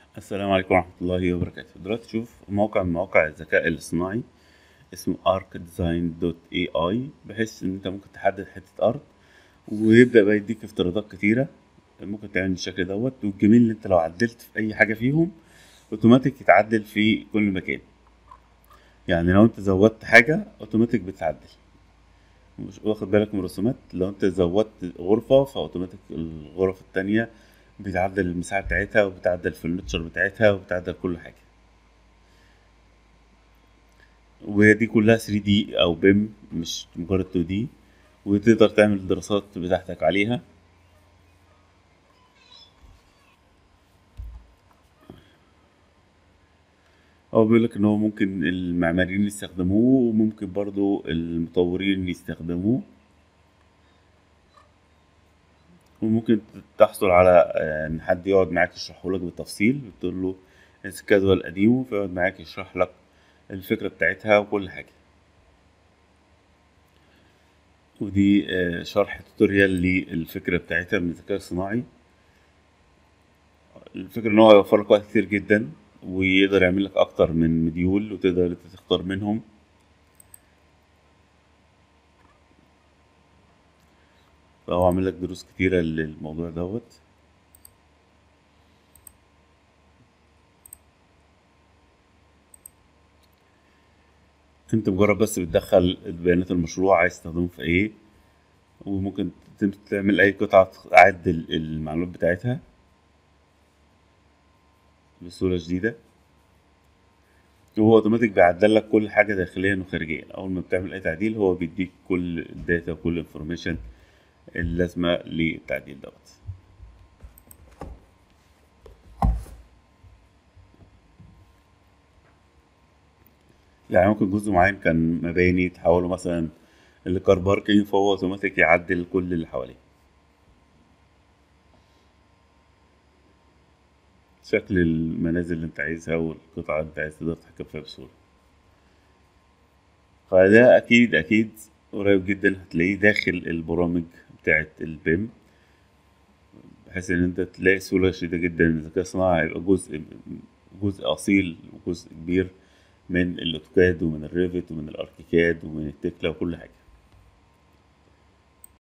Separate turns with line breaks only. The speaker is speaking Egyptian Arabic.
السلام عليكم ورحمة الله وبركاته دلوقتي تشوف موقع من مواقع الذكاء الاصطناعي اسمه arcdesign.ai بحيث ان انت ممكن تحدد حتة ارض ويبدأ بقى يديك افتراضات كتيرة ممكن تعمل بالشكل دوت والجميل ان انت لو عدلت في اي حاجة فيهم اوتوماتيك يتعدل في كل مكان يعني لو انت زودت حاجة اوتوماتيك بتتعدل مش واخد بالك من الرسومات لو انت زودت غرفة فاوتوماتيك الغرف التانية بيتعدل المساحة بتاعتها وبتعدل الفرنتشر بتاعتها وبتعدل كل حاجة وهي دي كلها 3 دي او بيم مش مجرد 2 دي وتقدر تعمل الدراسات بتاعتك عليها هو بيقول لك ان هو ممكن المعماريين يستخدموه وممكن برضو المطورين يستخدموه وممكن تحصل على ان حد يقعد معاك يشرحه لك بالتفصيل بتقول له الجدول قديم فيقعد معاك يشرح لك الفكرة بتاعتها وكل حاجة ودي شرح توتوريال للفكرة بتاعتها من الذكاء الصناعي الفكرة ان هو هيوفر لك وقت كتير جدا ويقدر يعمل لك اكتر من مديول وتقدر انت تختار منهم فهو عامل لك دروس كتيرة للموضوع دوت انت مجرد بس بتدخل بيانات المشروع عايز تستخدمه في ايه وممكن تعمل اي قطعة تعدل المعلومات بتاعتها بصورة جديدة وهو اوتوماتيك بيعدل لك كل حاجة داخليا وخارجيا اول ما بتعمل اي تعديل هو بيديك كل الداتا وكل الانفورميشن اللازمة للتعديل دوت يعني ممكن جزء معين كان مباني تحوله مثلا لكار باركينج فهو اوتوماتيك يعدل كل اللي حواليه شكل المنازل اللي انت عايزها والقطع اللي انت عايز تقدر تتحكم فيها بسهولة فده اكيد اكيد قريب جدا هتلاقيه داخل البرامج بتاعت البيم بحيث ان انت تلاقي سهولة شديدة جدا ان الذكاء الصناعي هيبقى جزء جزء اصيل وجزء كبير من الاوتوكاد ومن الريفت ومن الاركيكاد ومن التكلا وكل حاجة